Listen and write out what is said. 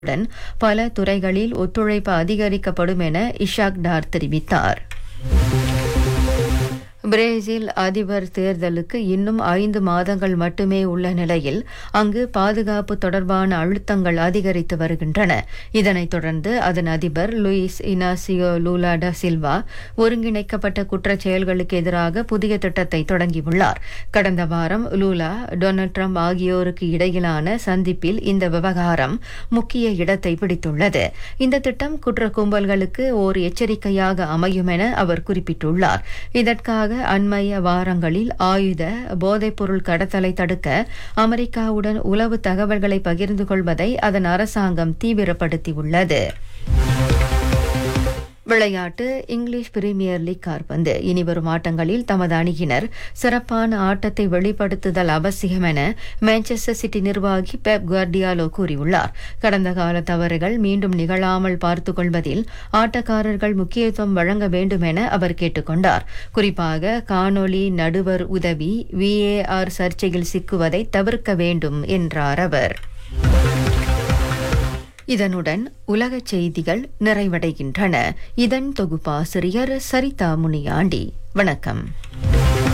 உடன் பல துறைகளில் ஒத்துழைப்பு அதிகரிக்கப்படும் என இஷாக் டார் தெரிவித்தார் பிரேசில் அதிபர் தேர்தலுக்கு இன்னும் ஐந்து மாதங்கள் மட்டுமே உள்ள நிலையில் அங்கு பாதுகாப்பு தொடர்பான அழுத்தங்கள் அதிகரித்து வருகின்றன இதனைத் தொடர்ந்து அதன் அதிபர் லூயிஸ் இனாசியோ லூலா ட சில்வா ஒருங்கிணைக்கப்பட்ட குற்றச் செயல்களுக்கு எதிராக புதிய திட்டத்தை தொடங்கியுள்ளார் கடந்த வாரம் லூலா டொனால்ட் ட்ரம்ப் ஆகியோருக்கு இடையிலான சந்திப்பில் இந்த விவகாரம் முக்கிய இடத்தை பிடித்துள்ளது இந்த திட்டம் குற்ற கும்பல்களுக்கு ஓர் எச்சரிக்கையாக அமையும் என அவர் குறிப்பிட்டுள்ளார் இதற்காக அண்மைய வாரங்களில் ஆயுத போதைப்பொருள் கடத்தலை தடுக்க அமெரிக்காவுடன் உளவு தகவல்களை பகிர்ந்து கொள்வதை அதன் அரசாங்கம் தீவிரப்படுத்தியுள்ளது விளையாட்டு இங்கிலீஷ் பிரீமியர் லீக் கால்பந்து இனிவரும் ஆட்டங்களில் தமது அணியினர் சிறப்பான ஆட்டத்தை வெளிப்படுத்துதல் அவசியம் என மான்செஸ்டர் சிட்டி நிர்வாகி பெப் குவார்டியாலோ கூறியுள்ளார் கடந்த கால தவறுகள் மீண்டும் நிகழாமல் பார்த்துக் கொள்வதில் ஆட்டக்காரர்கள் முக்கியத்துவம் வழங்க வேண்டும் என அவர் கேட்டுக்கொண்டார் குறிப்பாக காணொலி நடுவர் உதவி விஏஆர் சர்ச்சையில் சிக்குவதை தவிர்க்க வேண்டும் என்றார் அவர் இதனுடன் உலகச் செய்திகள் நிறைவடைகின்றன இதன் தொகுப்பாசிரியர் சரிதா முனியாண்டி வணக்கம்